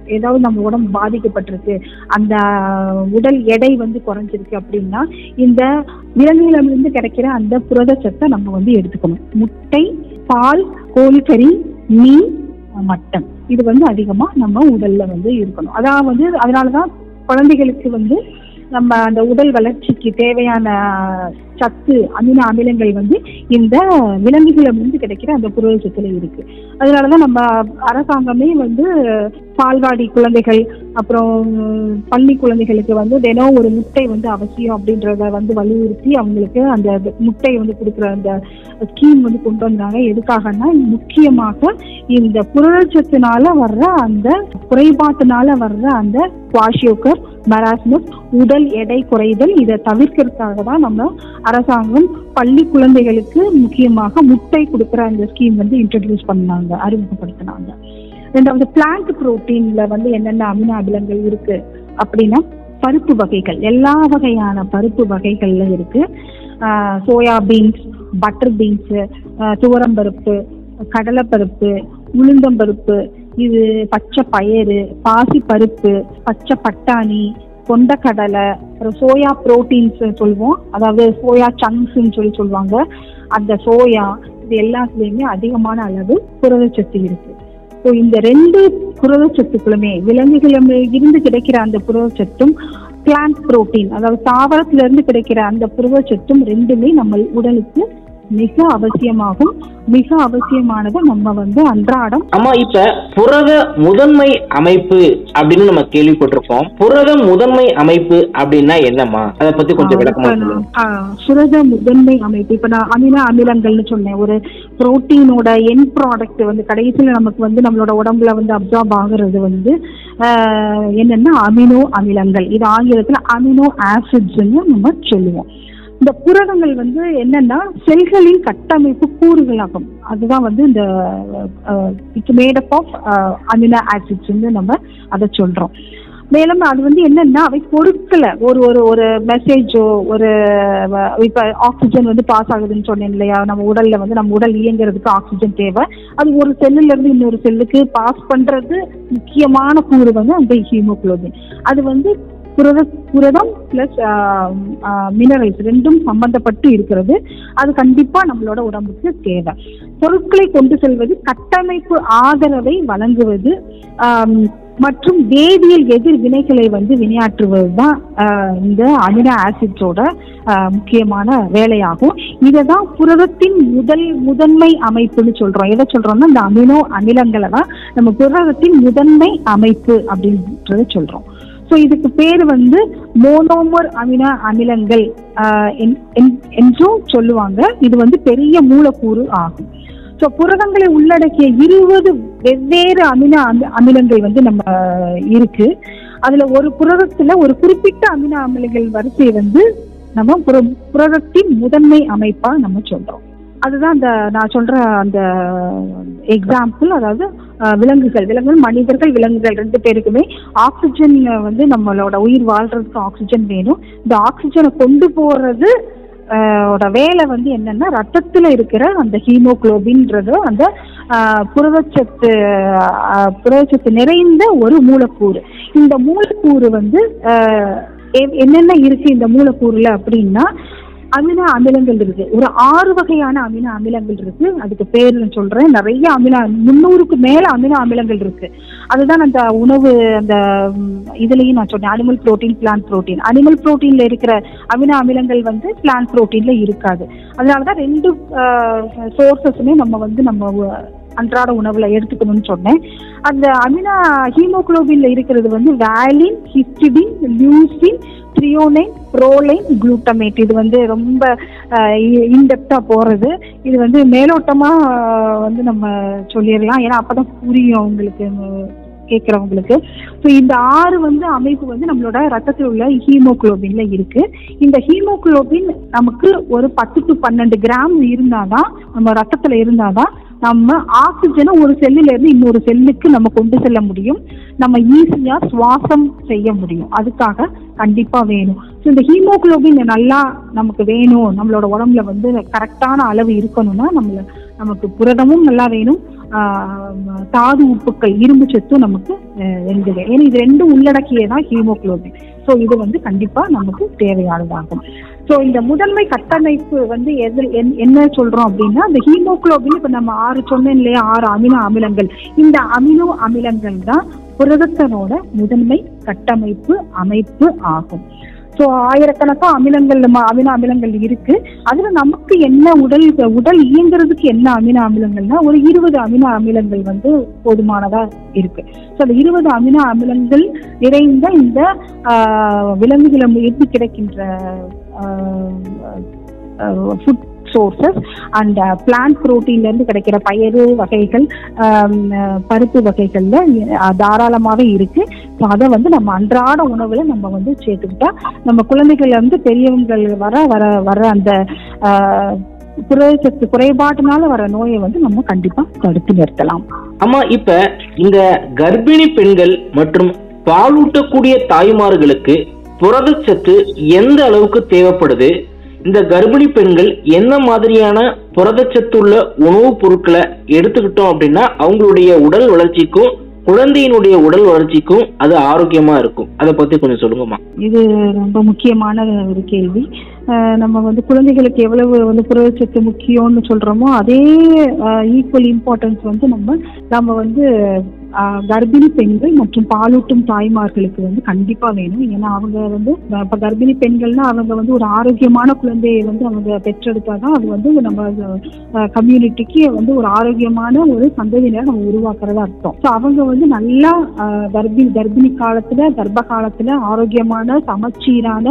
ஏதாவது நம்ம உடம்பு பாதிக்கப்பட்டிருக்கு அந்த உடல் எடை வந்து குறைஞ்சிருக்கு அப்படின்னா இந்த விலங்குகளிலிருந்து கிடைக்கிற அந்த புரதச்சத்தை நம்ம வந்து எடுத்துக்கணும் முட்டை பால் கோழிக்கறி மீன் மட்டன் இது வந்து அதிகமா நம்ம உடல்ல வந்து இருக்கணும் அதான் வந்து அதனாலதான் குழந்தைகளுக்கு வந்து நம்ம அந்த உடல் வளர்ச்சிக்கு தேவையான சத்து அமினோ அமிலங்கள் வந்து இந்த விலங்குகளிலிருந்து கிடைக்கிற அந்த புரதச்சத்துல இருக்கு அதனாலதான் நம்ம அரசாங்கமே வந்து பால்வாடி குழந்தைகள் அப்புறம் பள்ளி குழந்தைகளுக்கு வந்து தினம் ஒரு முட்டை வந்து அவசியம் அப்படின்றத வந்து வலியுறுத்தி அவங்களுக்கு அந்த முட்டையை வந்து கொடுக்குற அந்த ஸ்கீம் வந்து கொண்டு வந்தாங்க எதுக்காகன்னா முக்கியமாக இந்த புரதச்சத்துனால வர்ற அந்த குறைபாட்டினால வர்ற அந்த குவாஷியோக்கர் மராஸ்மஸ் உடல் எடை குறைதல் இதை தவிர்க்கிறதுக்காக தான் நம்ம அரசாங்கம் பள்ளி குழந்தைகளுக்கு முக்கியமாக முட்டை கொடுக்குற அந்த ஸ்கீம் வந்து இன்ட்ரடியூஸ் பண்ணாங்க அறிமுகப்படுத்தினாங்க ரெண்டாவது பிளான்ட் புரோட்டீன்ல வந்து என்னென்ன அமினோ அமிலங்கள் இருக்கு அப்படின்னா பருப்பு வகைகள் எல்லா வகையான பருப்பு வகைகள்ல இருக்கு சோயா பீன்ஸ் பட்டர் பீன்ஸ் துவரம்பருப்பு கடலைப்பருப்பு உளுந்தம்பருப்பு இது பச்சை பயறு பாசி பருப்பு பச்சை பட்டாணி கொண்டக்கடலை அப்புறம் சோயா புரோட்டீன்ஸ் சொல்லுவோம் அதாவது சோயா சங்க்ஸ்ன்னு சொல்லி சொல்லுவாங்க அந்த சோயா இது எல்லாத்துலேயுமே அதிகமான அளவு புரதச்சத்து இருக்கு ஸோ இந்த ரெண்டு புரதச்சத்துக்களுமே விலங்குகளிடம் இருந்து கிடைக்கிற அந்த புரதச்சத்தும் பிளான்ட் புரோட்டீன் அதாவது தாவரத்துல இருந்து கிடைக்கிற அந்த புரதச்சத்தும் ரெண்டுமே நம்ம உடலுக்கு மிக அவசியமாகும் மிக அவசியமானதை நம்ம வந்து அன்றாடம் ஆமா இப்ப புரத முதன்மை அமைப்பு அப்படின்னு நம்ம கேள்விப்பட்டிருக்கோம் புரத முதன்மை அமைப்பு அப்படின்னா என்னம்மா அதை பத்தி கொஞ்சம் விளக்கமா இப்ப சொல்லுங்க நான், ஆ, புரத முதன்மை அமைப்பு இப்ப நான் அமினோ அமிலங்கள்னு சொன்னேன் ஒரு புரோட்டீனோட என் ப்ராடக்ட் வந்து கடைசியில நமக்கு வந்து நம்மளோட உடம்புல வந்து அப்சார்ப் ஆகுறது வந்து ஆ, என்னன்னா அமினோ அமிலங்கள் இது ஆங்கிலத்துல அமினோ ஆசிட்ஸ்ன்னு நம்ம சொல்லுவோம் இந்த புரதங்கள் வந்து என்னன்னா செல்களின் கட்டமைப்பு கூறுகளாகும் அதுதான் வந்து இந்த it's made up of amino ஆசிட்ஸ்ன்னு நம்ம அதை சொல்றோம் மேலும் அது வந்து என்னன்னா அவை பொருட்களை ஒரு ஒரு ஒரு மெசேஜோ ஒரு வ- இப்ப ஆக்சிஜன் வந்து பாஸ் ஆகுதுன்னு சொன்னேன் இல்லையா நம்ம உடல்ல வந்து நம்ம உடல் இயங்குறதுக்கு ஆக்சிஜன் தேவை அது ஒரு செல்லுல இருந்து இன்னொரு செல்லுக்கு பாஸ் பண்றது முக்கியமான கூறு வந்து அந்த ஹீமோகுளோபின் அது வந்து புரத புரதம் பிளஸ் மினரல்ஸ் ரெண்டும் சம்பந்தப்பட்டு இருக்கிறது அது கண்டிப்பா நம்மளோட உடம்புக்கு தேவை பொருட்களை கொண்டு செல்வது கட்டமைப்பு ஆதரவை வழங்குவது ஆம், மற்றும் வேதியியல் எதிர் வினைகளை வந்து வினையாற்றுவது தான் இந்த அமினோ ஆசிட்ஸோட முக்கியமான வேலையாகும் இதை தான் புரதத்தின் முதல் முதன்மை அமைப்புன்னு சொல்றோம் எதை சொல்றோம்னா இந்த அமினோ அமிலங்களை தான் நம்ம புரதத்தின் முதன்மை அமைப்பு அப்படின்றத சொல்றோம் ஸோ இதுக்கு பேர் வந்து மோனோமர் அமினோ அமிலங்கள் ஆஹ் என்- என்- என்றும் சொல்லுவாங்க இது வந்து பெரிய மூலக்கூறு ஆகும் ஸோ புரதங்களை உள்ளடக்கிய இருபது வெவ்வேறு அமினோ அமி- அமிலங்கள் வந்து நம்ம இருக்கு அதுல ஒரு புரதத்துல ஒரு குறிப்பிட்ட அமினோ அமிலங்கள் வரிசையை வந்து நம்ம புர புரதத்தின் முதன்மை அமைப்பா நம்ம சொல்றோம் அதுதான் அந்த நான் சொல்ற அந்த எக்ஸாம்பிள் அதாவது அஹ், விலங்குகள் விலங்குகள் மனிதர்கள் விலங்குகள் ரெண்டு பேருக்குமே ஆக்சிஜன் வந்து நம்மளோட உயிர் வாழ்றதுக்கு ஆக்சிஜன் வேணும் இந்த ஆக்சிஜனை கொண்டு போறது அஹ், ஓட வேலை வந்து என்னன்னா ரத்தத்துல இருக்கிற அந்த ஹீமோகுளோபின்றது அந்த அஹ், புரதச்சத்து அஹ், புரதச்சத்து நிறைந்த ஒரு மூலக்கூறு இந்த மூலக்கூறு வந்து அஹ், எ- என்னென்ன இருக்கு இந்த மூலக்கூறுல அப்படின்னா அமினோ அமிலங்கள் இருக்கு ஒரு ஆறு வகையான அமினோ அமிலங்கள் இருக்கு அதுக்கு பேர் நான் சொல்றேன் நிறைய அமினோ முந்நூறுக்கு மேல அமினோ அமிலங்கள் இருக்கு அதுதான் அந்த உணவு அந்த ம், இதுலயும் நான் சொன்னேன் animal protein plant protein animal புரோட்டீன்ல இருக்கிற அமினோ அமிலங்கள் வந்து பிளான்ட் புரோட்டீன்ல இருக்காது அதனாலதான் ரெண்டு சோர்சஸுமே நம்ம வந்து நம்ம உ- அன்றாட உணவுல எடுத்துக்கணும்னு சொன்னேன் அந்த அமினோ ஹீமோகுளோபின்ல இருக்கிறது வந்து valine histidine leucine threonine proline glutamate இது வந்து ரொம்ப இன்டெப்தா போறது இது வந்து மேலோட்டமா ஆஹ், வந்து நம்ம சொல்லிடலாம் ஏன்னா அப்பதான் புரியும் உங்களுக்கு உம், கேட்கறவங்களுக்கு ஸோ இந்த ஆறு வந்து அமைப்பு வந்து நம்மளோட ரத்தத்தில் உள்ள ஹீமோகுளோபின்ல இருக்கு இந்த ஹீமோகுளோபின் நமக்கு ஒரு பத்து டு பன்னெண்டு கிராம் இருந்தாதான் நம்ம ரத்தத்துல இருந்தாதான் நம்ம ஆக்சிஜனை ஒரு செல்லுல இருந்து இன்னொரு செல்லுக்கு நம்ம கொண்டு செல்ல முடியும் நம்ம ஈஸியா சுவாசம் செய்ய முடியும் அதுக்காக கண்டிப்பா வேணும் ஸோ இந்த ஹீமோகுளோபின் நல்லா நமக்கு வேணும் நம்மளோட உடம்புல வந்து கரெக்டான அளவு இருக்கணும்னா நம்மள நமக்கு புரதமும் நல்லா வேணும் ஆஹ், தாது உப்புக்கள் இரும்பு சத்தும் நமக்கு அஹ், இருந்தது ஏன்னா இது ரெண்டும் உள்ளடக்கியதான் ஹீமோகுளோபின் ஸோ இது வந்து கண்டிப்பா நமக்கு தேவையானதாகும் ஸோ இந்த முதன்மை கட்டமைப்பு வந்து எது என்- என்ன சொல்றோம் அப்படின்னா இந்த ஹீமோகுளோபின் இப்ப நம்ம ஆறு சொன்னேன் இல்லையா ஆறு அமினோ அமிலங்கள் இந்த அமினோ அமிலங்கள் தான் புரதத்தனோட முதன்மை கட்டமைப்பு அமைப்பு ஆகும் ஸோ ஆயிரக்கணக்கா அமிலங்கள் நம்ம அமினோ அமிலங்கள் இருக்கு அதுல நமக்கு என்ன உடல் உடல் இயங்குறதுக்கு என்ன அமினோ அமிலங்கள்னா ஒரு இருபது அமினோ அமிலங்கள் வந்து போதுமானதா இருக்கு ஸோ அந்த இருபது அமினோ அமிலங்கள் நிறைந்த இந்த ஆஹ், விலங்குகளிடம் இருந்து கிடைக்கின்ற ஃபுட் சோர்சஸ் அண்ட் பிளான்ட் புரோட்டீன்ல இருந்து கிடைக்கிற பயறு வகைகள் ஆம், அஹ், பருப்பு வகைகள்ல அஹ், தாராளமாவே இருக்கு ஸோ அதை வந்து நம்ம அன்றாட உணவுல நம்ம வந்து சேர்த்துக்கிட்டா நம்ம குழந்தைகள்ல இருந்து பெரியவங்கள் வர வர வர அந்த ஆஹ், புரதச்சத்து குறைபாட்டினால வர நோயை வந்து நம்ம கண்டிப்பா தடுத்து நிறுத்தலாம் ஆமா இப்ப இந்த கர்ப்பிணி பெண்கள் மற்றும் பாலூட்டக்கூடிய தாய்மார்களுக்கு புரதச்சத்து எந்த அளவுக்கு தேவைப்படுது இந்த கர்ப்பிணி பெண்கள் என்ன மாதிரியான புரதச்சத்துள்ள உணவுப் பொருட்களை எடுத்துக்கிட்டோம் அப்படின்னா அவங்களுடைய உடல் வளர்ச்சிக்கும் குழந்தையினுடைய உடல் வளர்ச்சிக்கும் அது ஆரோக்கியமா இருக்கும் அதை பத்தி கொஞ்சம் சொல்லுங்கம்மா இது ரொம்ப முக்கியமான ஒரு கேள்வி அஹ் நம்ம வந்து குழந்தைகளுக்கு எவ்வளவு வந்து புரதச்சத்து முக்கியம்னு சொல்றோமோ அதே ஈக்குவல் இம்பார்ட்டன்ஸ் வந்து நம்ம நம்ம வந்து அஹ், கர்ப்பிணி பெண்கள் மற்றும் பாலூட்டும் தாய்மார்களுக்கு வந்து கண்டிப்பா வேணும் ஏன்னா அவங்க வந்து அஹ், இப்ப கர்ப்பிணி பெண்கள்னா அவங்க வந்து ஒரு ஆரோக்கியமான குழந்தையை வந்து அவங்க பெற்றெடுத்தாதான் அது வந்து நம்ம கம்யூனிட்டிக்கு வந்து ஒரு ஆரோக்கியமான ஒரு சந்ததியினரை நம்ம உருவாக்குறதா அர்த்தம் ஸோ அவங்க வந்து நல்லா அஹ், கர்ப்பிணி கர்ப்பிணி காலத்துல கர்ப்ப காலத்துல ஆரோக்கியமான சமச்சீரான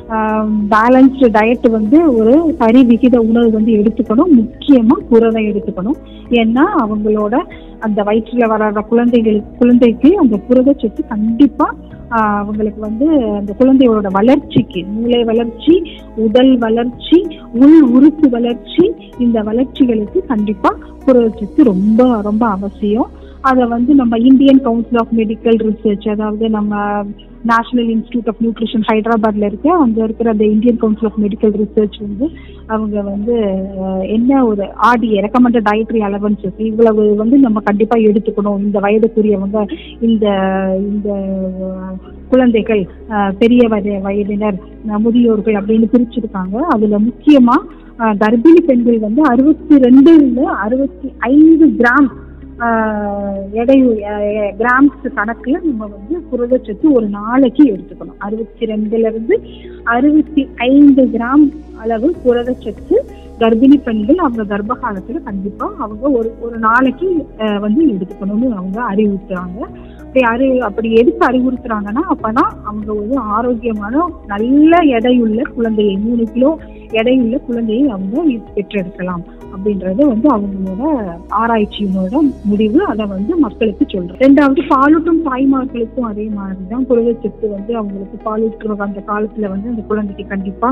பேலன்ஸ்டு டயட் வந்து ஒரு சரி விகித உணவு வந்து எடுத்துக்கணும் முக்கியமா புரதம் எடுத்துக்கணும் ஏன்னா அவங்களோட அந்த வயிற்றுல வளர்ற குழந்தைகளுக்கு குழந்தைக்கு அந்த புரதச்சத்து கண்டிப்பா ஆஹ், அவங்களுக்கு வந்து அந்த குழந்தையோட வளர்ச்சிக்கு மூளை வளர்ச்சி உடல் வளர்ச்சி உள் உறுப்பு வளர்ச்சி இந்த வளர்ச்சிகளுக்கு கண்டிப்பா புரதச்சத்து ரொம்ப ரொம்ப அவசியம் அதை வந்து நம்ம Indian council of medical research அதாவது நம்ம நேஷனல் இன்ஸ்டியூட் ஆஃப் நியூட்ரிஷன் ஹைதராபாத்ல இருக்கு அங்க இருக்கிற அந்த Indian council of medical research வந்து அவங்க வந்து அஹ், என்ன ஒரு ஆர்டிஏ ரெக்கமெண்டட் டயட்ரி அலவன்சஸ் இவ்வளவு வந்து நம்ம கண்டிப்பா எடுத்துக்கணும் இந்த வயதுக்குரியவங்க இந்த இந்த அஹ், குழந்தைகள் அஹ், பெரிய வயது வயதினர் அஹ், முதியோர்கள் அப்படின்னு பிரிச்சிருக்காங்க அதுல முக்கியமா அஹ், கர்ப்பிணி பெண்கள் வந்து அறுபத்தி ரெண்டுல அறுபத்தி ஐந்து கிராம் ஆஹ் எடை கிராம்ஸ் கணக்குல நம்ம வந்து புரதச்சத்து ஒரு நாளைக்கு எடுத்துக்கணும் அறுபத்தி ரெண்டுல இருந்து அறுபத்தி ஐந்து கிராம் அளவு புரதச்சத்து கர்ப்பிணி பெண்கள் அவங்க கர்ப்ப காலத்துல கண்டிப்பா அவங்க ஒரு ஒரு நாளைக்கு ஆஹ் வந்து எடுத்துக்கணும்னு அவங்க அறிவுறுத்துறாங்க அப்படி அறி அப்படி எதுக்கு அறிவுறுத்துறாங்கன்னா அப்பதான் அவங்க ஒரு ஆரோக்கியமான நல்ல எடையுள்ள குழந்தையை மூணு கிலோ எடையுள்ள குழந்தையை அவங்க பெற்றெடுக்கலாம் அப்படின்றது வந்து அவங்களோட ஆராய்ச்சியினோட முடிவு அதை வந்து மக்களுக்கு சொல்றோம் ரெண்டாவது பாலூட்டும் தாய்மார்களுக்கும் அதே மாதிரிதான் புரதச்சத்து வந்து அவங்களுக்கு பாலூட்டுற அந்த காலத்துல வந்து அந்த குழந்தைக்கு கண்டிப்பா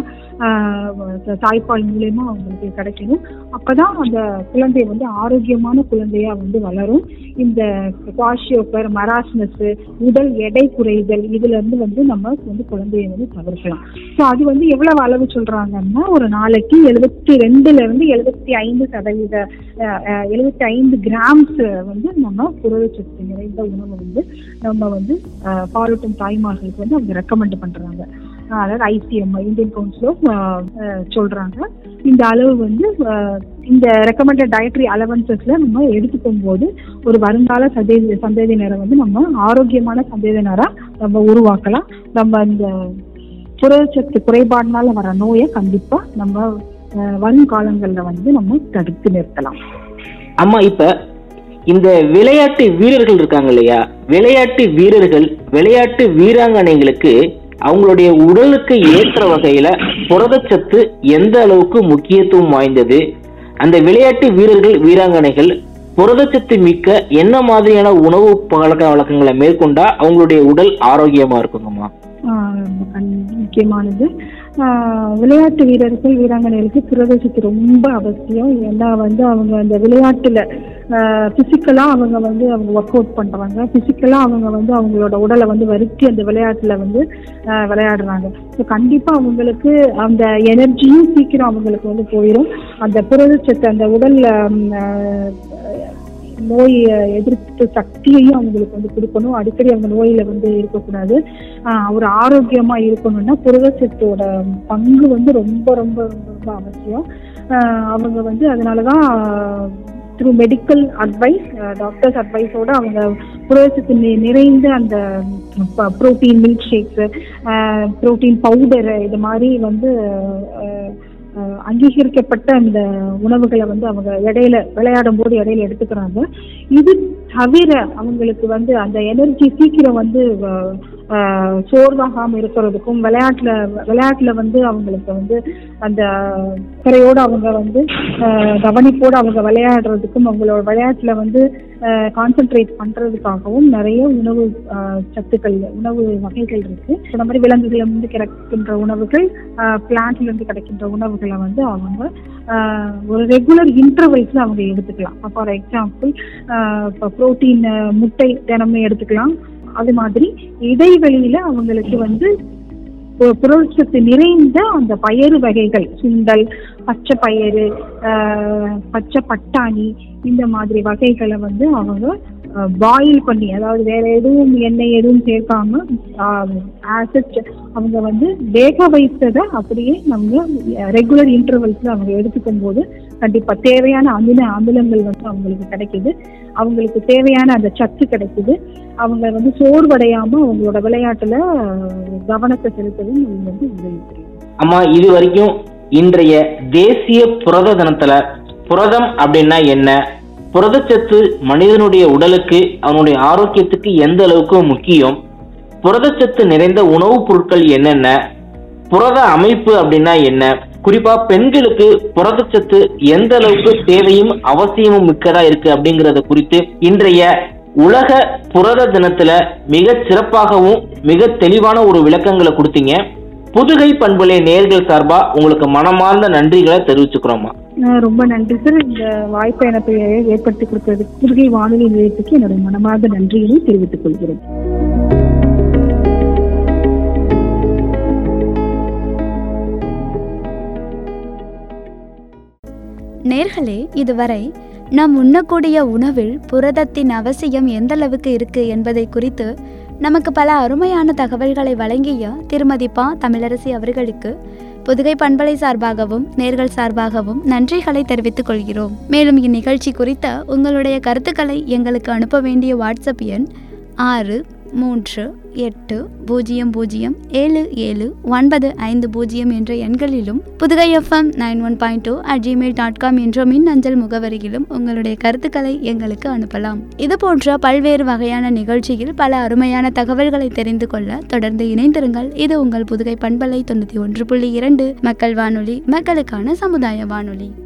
ஆஹ், தாய்ப்பால் மூலயமா அவங்களுக்கு கிடைக்கணும் அப்பதான் அந்த குழந்தை வந்து ஆரோக்கியமான குழந்தையா வந்து வளரும் இந்த குவாஷியோப்பர் மராஸ்னஸ் உடல் எடை குறைதல் இதுல இருந்து வந்து நம்ம வந்து குழந்தையை வந்து தவிர்க்கலாம் ஸோ அது வந்து எவ்வளவு அளவு சொல்றாங்கன்னா ஒரு நாளைக்கு எழுபத்தி ரெண்டுல இருந்து எழுபத்தி ஐந்து சதவீத எழுபத்தி ஐந்து கிராம்ஸ் வந்து நம்ம புரதச்சத்து நிறைந்த உணவை வந்து நம்ம வந்து அஹ், பாலூட்டும் தாய்மார்களுக்கு வந்து அவங்க ரெக்கமெண்ட் பண்றாங்க அஹ், அதாவது ஐசிஎம் இந்தியன் கவுன்சில் ஆஃப் சொல்றாங்க இந்த அளவு வந்து அஹ், இந்த ரெக்கமெண்டட் டயட்ரி அலவன்சஸ்ல நம்ம எடுத்துக்கும் போது ஒரு வருங்கால சந்தேதி சந்ததியினரை வந்து நம்ம ஆரோக்கியமான சந்ததியினரா நம்ம உருவாக்கலாம் நம்ம இந்த புரதச்சத்து குறைபாடுனால வர நோயை கண்டிப்பா நம்ம அஹ், வருங்காலங்கள்ல வந்து நம்ம தடுத்து நிறுத்தலாம் அம்மா இப்ப இந்த விளையாட்டு வீரர்கள் இருக்காங்க இல்லையா விளையாட்டு வீரர்கள் விளையாட்டு வீராங்கனைகளுக்கு அவங்களுடைய உடலுக்கு ஏற்ற வகையில புரதச்சத்து எந்த அளவுக்கு முக்கியத்துவம் வாய்ந்தது அந்த விளையாட்டு வீரர்கள் வீராங்கனைகள் புரதச்சத்து மிக்க என்ன மாதிரியான உணவு பழக்க வழக்கங்களை மேற்கொண்டா அவங்களுடைய உடல் ஆரோக்கியமா இருக்குங்கம்மா ஆஹ் கண்- முக்கியமானது ஆஹ் விளையாட்டு வீரர்கள் வீராங்கனைகளுக்கு புரதச்சத்து ரொம்ப அவசியம் ஏன்னா வந்து அவங்க அந்த விளையாட்டுல பிசிக்கலா அவங்க வந்து அவங்க ஒர்க் அவுட் பண்றாங்க பிசிக்கலா அவங்க வந்து அவங்களோட உடலை வந்து வருத்தி அந்த விளையாட்டுல வந்து ஆஹ் விளையாடுறாங்க ஸோ கண்டிப்பா அவங்களுக்கு அந்த எனர்ஜியும் சீக்கிரம் அவங்களுக்கு வந்து போயிடும் அந்த புரதச்சத்து அந்த உடல்ல ம், ஆஹ் நோய் அஹ், எதிர்ப்பு சக்தியையும் அவங்களுக்கு வந்து கொடுக்கணும் அடிக்கடி அவங்க நோயில வந்து இருக்கக்கூடாது ஆஹ், ஒரு ஆரோக்கியமா இருக்கணும்னா புரதச்சத்தோட பங்கு வந்து ரொம்ப ரொம்ப ரொம்ப ரொம்ப அவசியம் ஆஹ், அவங்க வந்து அதனாலதான் த்ரூ மெடிக்கல் அட்வைஸ் டாக்டர்ஸ் அட்வைஸோட அவங்க புரதச்சத்து நி- நிறைந்த அந்த protein milk shakes protein powder இது மாதிரி வந்து அஹ், அஹ், அங்கீகரிக்கப்பட்ட அந்த உணவுகளை வந்து அவங்க இடையில விளையாடும் போது இடையில எடுத்துக்கிறாங்க இது தவிர அவங்களுக்கு வந்து அந்த எனர்ஜி சீக்கிரம் வந்து அஹ், அஹ், சோர்வாகாம இருக்கிறதுக்கும் விளையாட்டுல விளையாட்டுல வந்து அவங்களுக்கு வந்து அந்த கரையோட அவங்க வந்து அஹ், கவனிப்போட அவங்க விளையாடுறதுக்கும் அவங்களோட விளையாட்டுல வந்து கான்சென்ட்ரேட் பண்றதுக்காகவும் நிறைய உணவு அஹ், சத்துக்கள் உணவு வகைகள் இருக்கு இந்த மாதிரி விலங்குகள் இருந்து கிடைக்கின்ற உணவுகள் பிளான்ட்ல இருந்து கிடைக்கின்ற உணவுகளை வந்து அவங்க அஹ், ஒரு ரெகுலர் இன்டர்வல்ஸ்ல அவங்க எடுத்துக்கலாம் ஃபார் எக்ஸாம்பிள் இப்போ ப்ரோட்டீன் முட்டை தினமும் எடுத்துக்கலாம் அது மாதிரி இடைவெளியில அவங்களுக்கு வந்து பு- புரட்சத்து நிறைந்த அந்த பயறு வகைகள் சுண்டல் பச்சை பயிறு ஆஹ், பச்சை பட்டாணி இந்த மாதிரி வகைகளை வந்து அவங்க பாயில் பண்ணி அதாவது வேற எதுவும் எண்ணெய் எதுவும் சேர்க்காம ஆசிட் அவங்க வந்து வேக வைத்ததை அப்படியே நம்ம ரெகுலர் இன்டர்வல்ஸ்ல அவங்க எடுத்துக்கும் போது கண்டிப்பா தேவையான அமில அமிலங்கள் வந்து அவங்களுக்கு கிடைக்குது அவங்களுக்கு தேவையான அந்த சத்து கிடைக்குது அவங்க வந்து சோர்வடையாம அவங்களோட விளையாட்டுல அஹ், கவனத்தை செலுத்தவும் இவங்க வந்து உதவி புரியும் அம்மா இது வரைக்கும் இன்றைய தேசிய புரத தினத்துல புரதம் அப்படின்னா என்ன புரதச்சத்து மனிதனுடைய உடலுக்கு அவனுடைய ஆரோக்கியத்துக்கு எந்த அளவுக்கு முக்கியம் புரதச்சத்து நிறைந்த உணவுப் பொருட்கள் என்னென்ன புரத அமைப்பு அப்படின்னா என்ன குறிப்பா பெண்களுக்கு புரதச்சத்து எந்த அளவுக்கு தேவையும் அவசியமும் மிக்கதா இருக்கு அப்படிங்கறத குறித்து இன்றைய உலக புரத தினத்துல மிக சிறப்பாகவும் மிக தெளிவான ஒரு விளக்கங்களை கொடுத்தீங்க புதுகை பண்புலை நேர்கள் சார்பா உங்களுக்கு மனமார்ந்த நன்றிகளை தெரிவிச்சுக்கிறோம்மா அஹ், ரொம்ப நன்றி சார் இந்த வாய்ப்பை எனக்கு ஏற்படுத்தி கொடுத்ததுக்கு புதுகை வானொலி நிலையத்துக்கு என்னுடைய மனமார்ந்த நன்றியினை தெரிவித்துக் கொள்கிறேன் நேர்களே இதுவரை நாம் உண்ணக்கூடிய உணவில் புரதத்தின் அவசியம் எந்தளவுக்கு இருக்கு என்பதை குறித்து நமக்கு பல அருமையான தகவல்களை வழங்கிய திருமதி பா தமிழரசி அவர்களுக்கு புதுகை பண்பலை சார்பாகவும் நேர்கள் சார்பாகவும் நன்றிகளை தெரிவித்துக் கொள்கிறோம் மேலும் இந்நிகழ்ச்சி குறித்த உங்களுடைய கருத்துக்களை எங்களுக்கு அனுப்ப வேண்டிய வாட்ஸ்அப் எண் ஆறு மூன்று எட்டு பூஜ்ஜியம் பூஜ்ஜியம் ஏழு ஏழு ஒன்பது ஐந்து பூஜ்ஜியம் என்ற எண்களிலும் Pudugai FM nine one point two at Gmail dot com என்ற மின் அஞ்சல் முகவரியிலும் உங்களுடைய கருத்துக்களை எங்களுக்கு அனுப்பலாம் இது போன்ற பல்வேறு வகையான நிகழ்ச்சியில் பல அருமையான தகவல்களை தெரிந்து கொள்ள தொடர்ந்து இணைந்திருங்கள் இது உங்கள் புதுகை பண்பலை தொண்ணூற்றி ஒன்று புள்ளி இரண்டு மக்கள் வானொலி மக்களுக்கான சமுதாய வானொலி